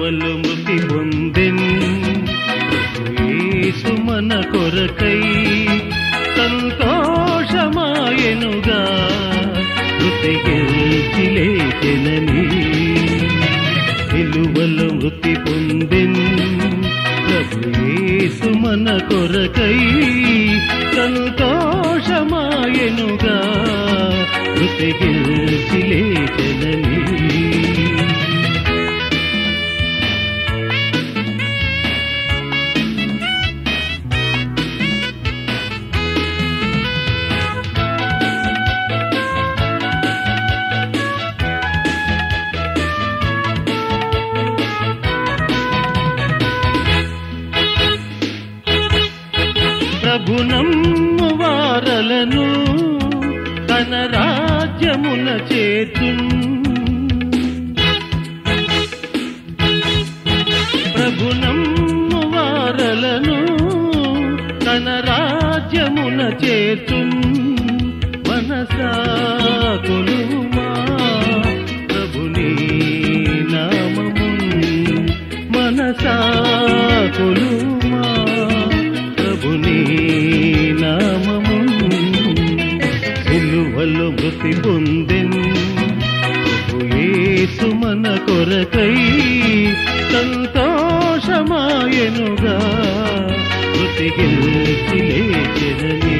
సిలువలు మృతి పొందెన్ యేసు మన కొరకై సంతోషమాయనుగా మృతి గెలిచి లేచెనని సిలువలు మృతి పొందెన్ యేసు మన కొరకై సంతోషమాయనుగా మృతి గెలిచి లేచెనని ప్రభునమ్ము వారలను తన రాజ్యమున చేతున్ ప్రభునమ్ము వారలను తన రాజ్యమున చేతున్ మనసా కొలుమా ప్రభుని నామమున్ మనసా కొలుమా ప్రభుని నామమున్ సిలువలో మృతి పొందెన్ ప్రభు యేసు మన కొరకై సంతోషమాయనుగా మృతి గెలిచి లేచెనని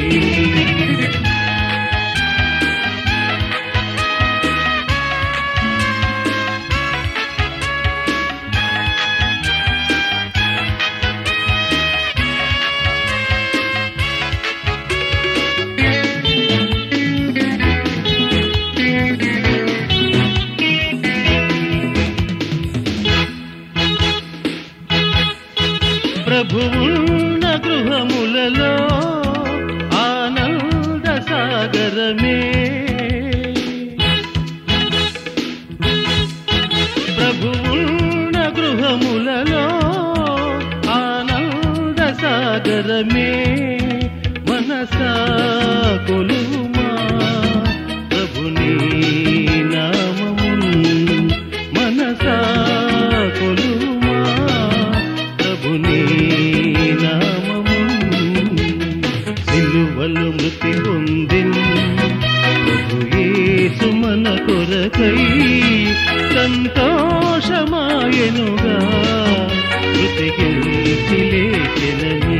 ప్రభువున్న గృహములలో ఆనంద సాగరమే ప్రభువున్న గృహములలో ఆనంద సాగరమే మనసా కొలుమా ప్రభుని నామమున్ మనసా కొలుమా ప్రభుని నామమున్ సిలువలు మృతి పొందిన్ ప్రభు యేసు మన కొరకై సంతోషమాయనుగా మృతి గెలిచి లేచెనని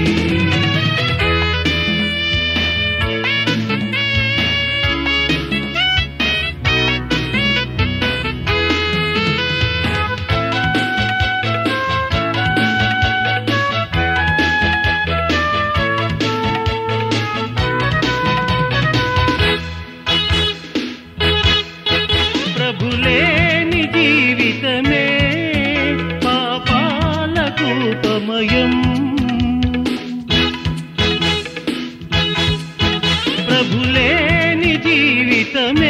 ప్రభులేని జీవితమే పాపాలకు ఉపమయం ప్రభులేని జీవితమే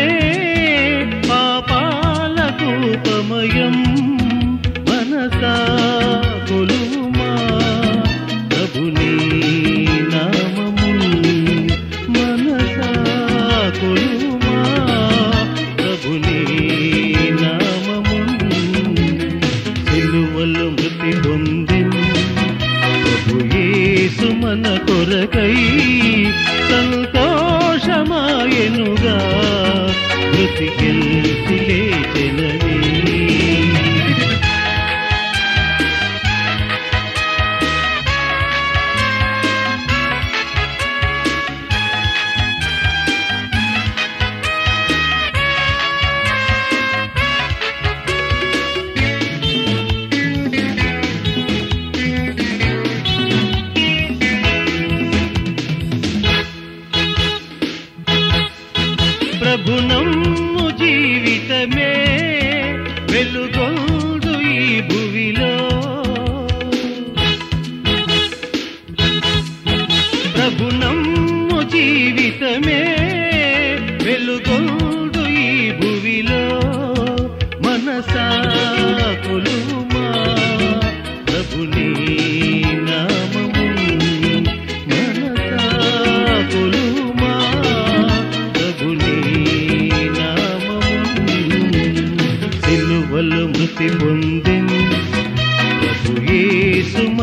పాపాలకు ఉపమయం మనసా కొలుమా ప్రభుని నామమున్ మనసా కొలుమా ప్రభుని నామమున్ సిలువలు మృతి పొందిన్ ప్రభు యేసు మన కొరకై సంతోషమాయనుగా మృతి గెలిచి లేచెనని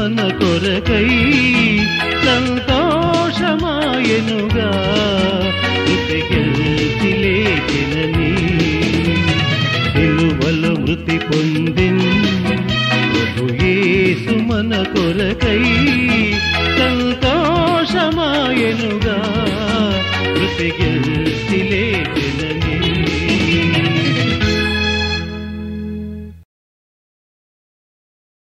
మన కొరకై సంతోషమాయనుగా మృతి గెలిచి లేచినని సిలువలో మృతి పొందిన్ ప్రభు యేసు మన కొరకై